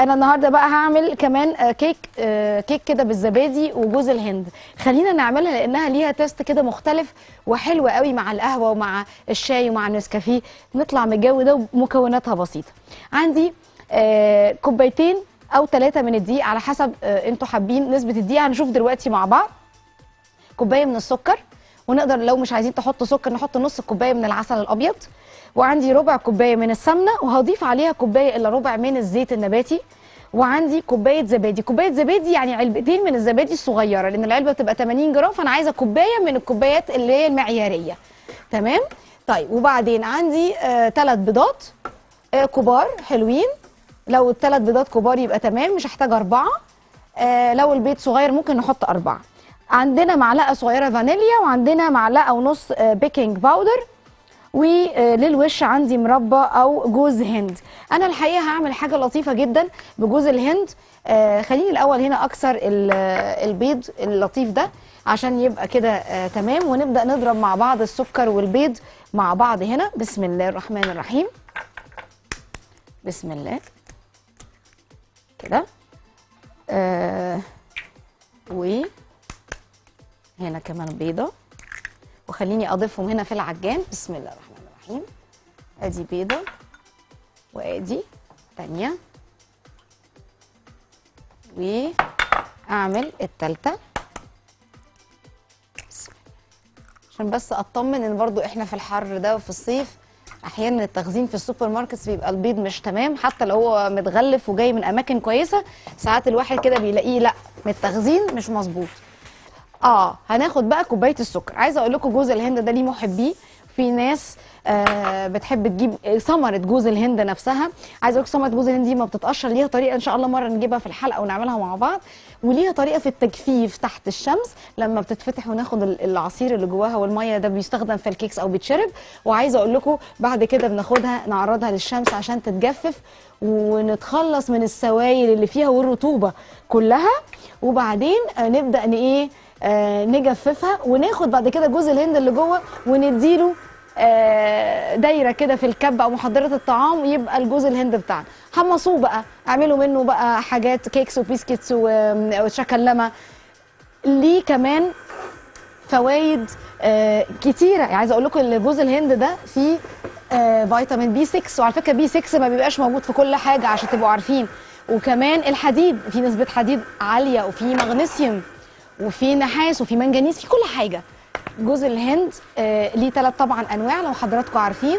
انا النهارده بقى هعمل كمان آه، كيك آه، كيك كده بالزبادي وجوز الهند خلينا نعملها لانها ليها تيست كده مختلف وحلو قوي مع القهوه ومع الشاي ومع النسكافيه نطلع من الجو ده ومكوناتها بسيطه عندي آه، كوبايتين او ثلاثه من الدقيق على حسب آه، انتوا حابين نسبه الدقيق هنشوف دلوقتي مع بعض كوبايه من السكر ونقدر لو مش عايزين تحطوا سكر نحط نص كوبايه من العسل الابيض وعندي ربع كوبايه من السمنه وهضيف عليها كوبايه الا ربع من الزيت النباتي وعندي كوبايه زبادي كوبايه زبادي يعني علبتين من الزبادي الصغيره لان العلبه بتبقى 80 جرام فانا عايزه كوبايه من الكوبايات اللي هي المعياريه تمام طيب وبعدين عندي ثلاث بيضات آه كبار حلوين لو الثلاث بيضات كبار يبقى تمام مش هحتاج اربعه آه لو البيض صغير ممكن نحط اربعه عندنا معلقه صغيره فانيليا وعندنا معلقه ونص آه بيكنج باودر وللوش عندي مربى او جوز هند انا الحقيقه هعمل حاجه لطيفه جدا بجوز الهند آه خليني الاول هنا اكسر ال- البيض اللطيف ده عشان يبقى كده آه تمام ونبدا نضرب مع بعض السكر والبيض مع بعض هنا بسم الله الرحمن الرحيم بسم الله كده آه و هنا كمان بيضه وخليني اضيفهم هنا في العجان بسم الله الرحمن الرحيم ادي بيضه وادي تانية واعمل التالتة بسم الله. عشان بس اطمن ان برضو احنا في الحر ده وفي الصيف احيانا التخزين في السوبر ماركتس بيبقى البيض مش تمام حتى لو هو متغلف وجاي من اماكن كويسه ساعات الواحد كده بيلاقيه لا من التخزين مش مظبوط اه هناخد بقى كوبايه السكر عايزه اقول لكم جوز الهند ده ليه محبيه في ناس آه بتحب تجيب ثمره جوز الهند نفسها عايزه اقول لكم ثمره جوز الهند دي ما بتتقشر ليها طريقه ان شاء الله مره نجيبها في الحلقه ونعملها مع بعض وليها طريقه في التجفيف تحت الشمس لما بتتفتح وناخد ال- العصير اللي جواها والميه ده بيستخدم في الكيكس او بيتشرب وعايزه اقول لكم بعد كده بناخدها نعرضها للشمس عشان تتجفف ونتخلص من السوائل اللي فيها والرطوبه كلها وبعدين آه، نبدا ان ايه آه، نجففها وناخد بعد كده جوز الهند اللي جوه ونديله آه، دايره كده في الكب او محضره الطعام يبقى الجوز الهند بتاعنا حمصوه بقى اعملوا منه بقى حاجات كيكس وبيسكيتس و- وشكلمه ليه كمان فوائد آه كتيره يعني عايزه اقول لكم ان جوز الهند ده فيه آه فيتامين بي 6 وعلى فكره بي 6 ما بيبقاش موجود في كل حاجه عشان تبقوا عارفين وكمان الحديد في نسبه حديد عاليه وفي مغنيسيوم وفي نحاس وفي منجنيز في كل حاجه جوز الهند آه ليه ثلاث طبعا انواع لو حضراتكم عارفين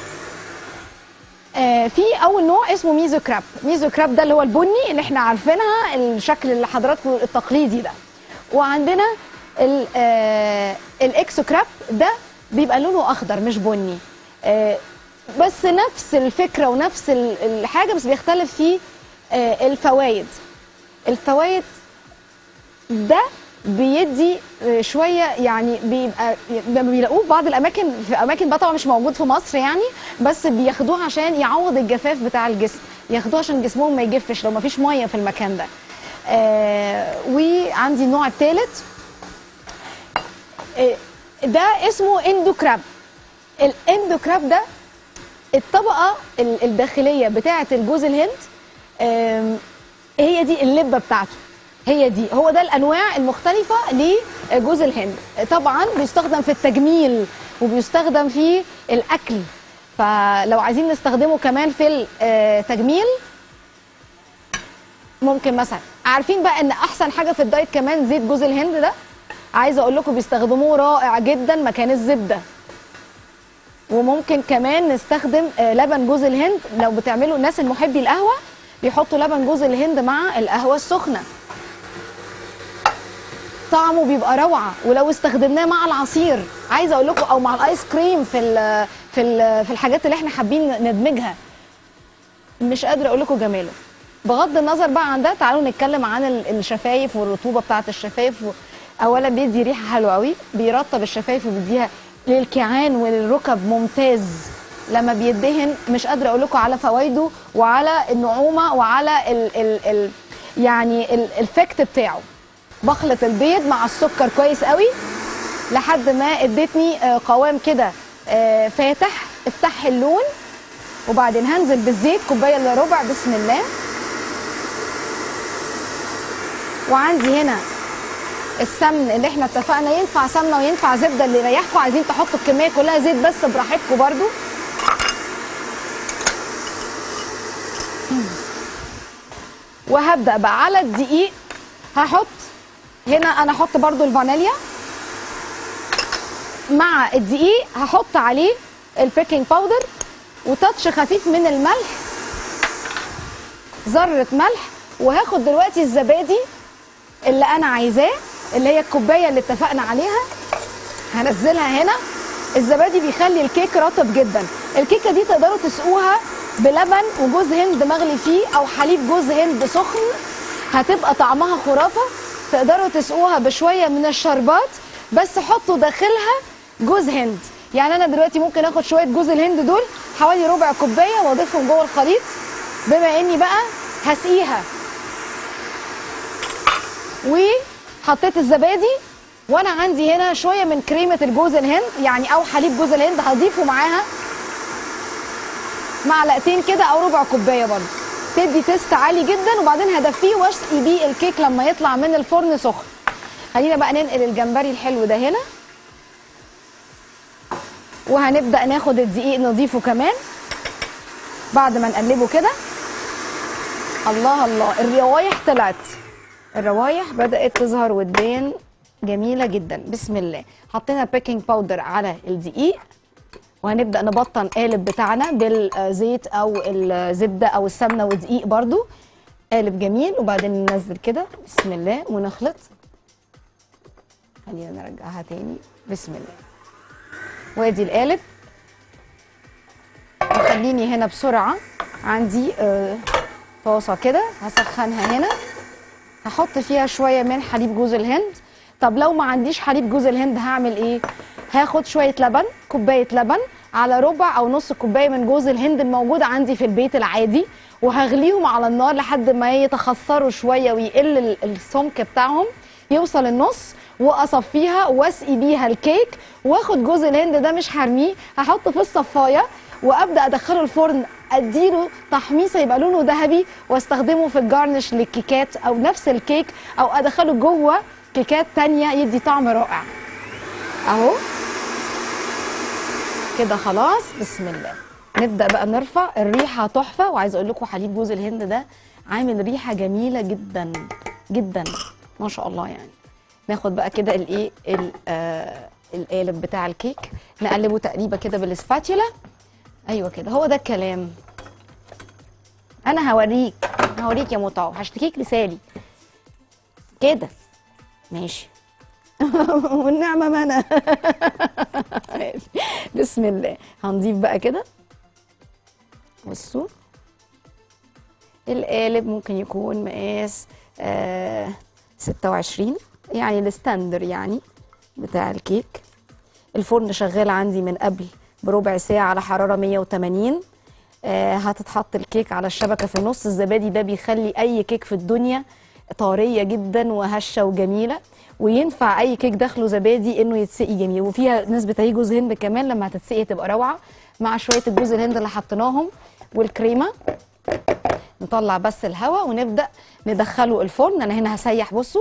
آه، في اول نوع اسمه ميزو كراب ميزو كراب ده اللي هو البني اللي احنا عارفينها الشكل اللي حضراتكم التقليدي ده وعندنا ال- آه، الاكسو كراب ده بيبقى لونه اخضر مش بني آه، بس نفس الفكره ونفس ال- الحاجه بس بيختلف فيه آه، الفوائد الفوائد ده بيدي آه، شويه يعني بيبقى لما بيلاقوه في بعض الاماكن في اماكن بقى طبعا مش موجود في مصر يعني بس بياخدوه عشان يعوض الجفاف بتاع الجسم ياخدوه عشان جسمهم ما يجفش لو ما فيش ميه في المكان ده آه وعندي النوع الثالث آه ده اسمه اندو كراب الاندو كراب ده الطبقه ال- الداخليه بتاعه الجوز الهند آم، هي دي اللبه بتاعته هي دي هو ده الانواع المختلفه لجوز الهند طبعا بيستخدم في التجميل وبيستخدم في الاكل فلو عايزين نستخدمه كمان في التجميل ممكن مثلا عارفين بقى ان احسن حاجه في الدايت كمان زيت جوز الهند ده عايزه اقول لكم بيستخدموه رائع جدا مكان الزبده وممكن كمان نستخدم آه، لبن جوز الهند لو بتعملوا الناس المحبي القهوه بيحطوا لبن جوز الهند مع القهوه السخنه طعمه بيبقى روعه ولو استخدمناه مع العصير عايزه اقول لكم او مع الايس كريم في ال في ال في الحاجات اللي احنا حابين ندمجها مش قادره اقول لكم جماله بغض النظر بقى عن ده تعالوا نتكلم عن ال- الشفايف والرطوبه بتاعه الشفايف و- اولا بيدي ريحه حلوه قوي بيرطب الشفايف وبيديها للكيعان وللركب ممتاز لما بيدهن مش قادره اقول لكم على فوائده وعلى النعومه وعلى ال ال ال يعني ال- الفكت بتاعه بخلط البيض مع السكر كويس قوي لحد ما ادتني آه، قوام كده آه، فاتح افتح اللون وبعدين هنزل بالزيت كوبايه الا ربع بسم الله وعندي هنا السمن اللي احنا اتفقنا ينفع سمنه وينفع زبده اللي يريحكم عايزين تحطوا الكميه كلها زيت بس براحتكم برضو وهبدا بقى على الدقيق هحط هنا انا احط برضو الفانيليا مع الدقيق هحط عليه البيكنج باودر وتاتش خفيف من الملح ذره ملح وهاخد دلوقتي الزبادي اللي انا عايزاه اللي هي الكوبايه اللي اتفقنا عليها هنزلها هنا الزبادي بيخلي الكيك رطب جدا الكيكه دي تقدروا تسقوها بلبن وجوز هند مغلي فيه او حليب جوز هند سخن هتبقى طعمها خرافه تقدروا تسقوها بشويه من الشربات بس حطوا داخلها جوز هند يعني انا دلوقتي ممكن اخد شويه جوز الهند دول حوالي ربع كوبايه واضيفهم جوه الخليط بما اني بقى هسقيها وحطيت الزبادي وانا عندي هنا شويه من كريمه الجوز الهند يعني او حليب جوز الهند هضيفه معاها معلقتين كده او ربع كوبايه برضه تدي تيست عالي جدا وبعدين هدفيه واسقي بيه الكيك لما يطلع من الفرن سخن خلينا بقى ننقل الجمبري الحلو ده هنا وهنبدا ناخد الدقيق نضيفه كمان بعد ما نقلبه كده الله الله الروايح طلعت الروايح بدات تظهر وتبان جميله جدا بسم الله حطينا البيكنج باودر على الدقيق وهنبدا نبطن قالب بتاعنا بالزيت او الزبده او السمنه ودقيق برضو قالب جميل وبعدين ننزل كده بسم الله ونخلط خلينا نرجعها تاني بسم الله وادي القالب وخليني هنا بسرعه عندي آه، طاسه كده هسخنها هنا هحط فيها شويه من حليب جوز الهند طب لو ما عنديش حليب جوز الهند هعمل ايه هاخد شويه لبن كوبايه لبن على ربع او نص كوبايه من جوز الهند الموجود عندي في البيت العادي وهغليهم على النار لحد ما يتخثروا شويه ويقل ال- السمك بتاعهم يوصل النص واصفيها واسقي بيها الكيك واخد جوز الهند ده مش هرميه هحطه في الصفايه وابدا ادخله الفرن اديله تحميصه يبقى لونه ذهبي واستخدمه في الجارنش للكيكات او نفس الكيك او ادخله جوه كيكات تانية يدي طعم رائع اهو كده خلاص بسم الله نبدا بقى نرفع الريحه تحفه وعايزه اقول لكم حليب جوز الهند ده عامل ريحه جميله جدا جدا ما شاء الله يعني ناخد بقى كده الايه ال- آه، القالب بتاع الكيك نقلبه تقريبا كده بالسباتيولا ايوه كده هو ده الكلام انا هوريك هوريك يا مطاو هشتكيك لسالي كده ماشي والنعمه منى ماشي. بسم الله هنضيف بقى كده بصوا القالب ممكن يكون مقاس آه 26 يعني الستاندر يعني بتاع الكيك الفرن شغال عندي من قبل بربع ساعة على حرارة 180 آه هتتحط الكيك على الشبكة في النص الزبادي ده بيخلي أي كيك في الدنيا طارية جدا وهشة وجميلة وينفع أي كيك داخله زبادي إنه يتسقي جميل وفيها نسبة أي جوز هند كمان لما هتتسقي تبقى روعة مع شوية الجوز الهند اللي حطيناهم والكريمة نطلع بس الهواء ونبدأ ندخله الفرن أنا هنا هسيح بصوا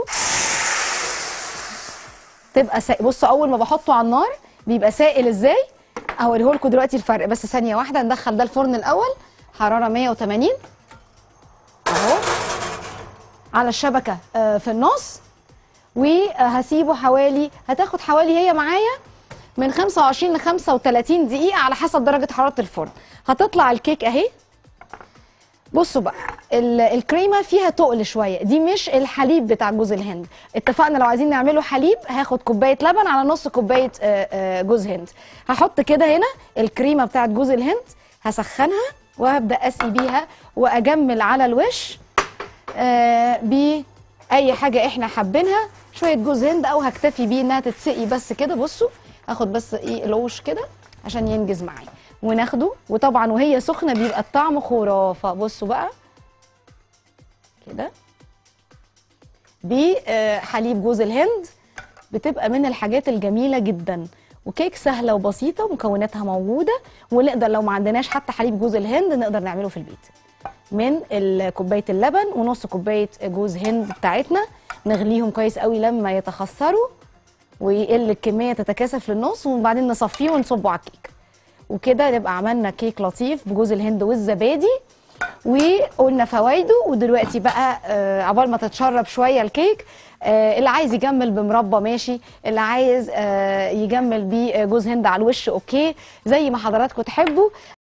تبقى سا... بصوا اول ما بحطه على النار بيبقى سائل ازاي اوريه لكم دلوقتي الفرق بس ثانيه واحده ندخل ده الفرن الاول حراره 180 اهو على الشبكه آه، في النص وهسيبه حوالي هتاخد حوالي هي معايا من 25 ل 35 دقيقه على حسب درجه حراره الفرن هتطلع الكيك اهي بصوا بقى ال- الكريمه فيها تقل شويه دي مش الحليب بتاع جوز الهند اتفقنا لو عايزين نعمله حليب هاخد كوبايه لبن على نص كوبايه آه، آه، جوز هند هحط كده هنا الكريمه بتاعت جوز الهند هسخنها وهبدا اسقي بيها واجمل على الوش آه، باي حاجه احنا حابينها شويه جوز هند او هكتفي بيه انها تتسقي بس كده بصوا هاخد بس ايه الوش كده عشان ينجز معايا وناخده وطبعا وهي سخنه بيبقى الطعم خرافه بصوا بقى كده بحليب جوز الهند بتبقى من الحاجات الجميله جدا وكيك سهله وبسيطه ومكوناتها موجوده ونقدر لو ما عندناش حتى حليب جوز الهند نقدر نعمله في البيت من ال- كوبايه اللبن ونص كوبايه جوز هند بتاعتنا نغليهم كويس قوي لما يتخثروا ويقل الكميه تتكاثف للنص وبعدين نصفيه ونصبه على الكيك وكده نبقى عملنا كيك لطيف بجوز الهند والزبادي وقلنا فوائده ودلوقتي بقى آه، عقبال ما تتشرب شويه الكيك آه، اللي عايز يجمل بمربى ماشي اللي عايز آه، يجمل بيه جوز هند على الوش اوكي زي ما حضراتكم تحبوا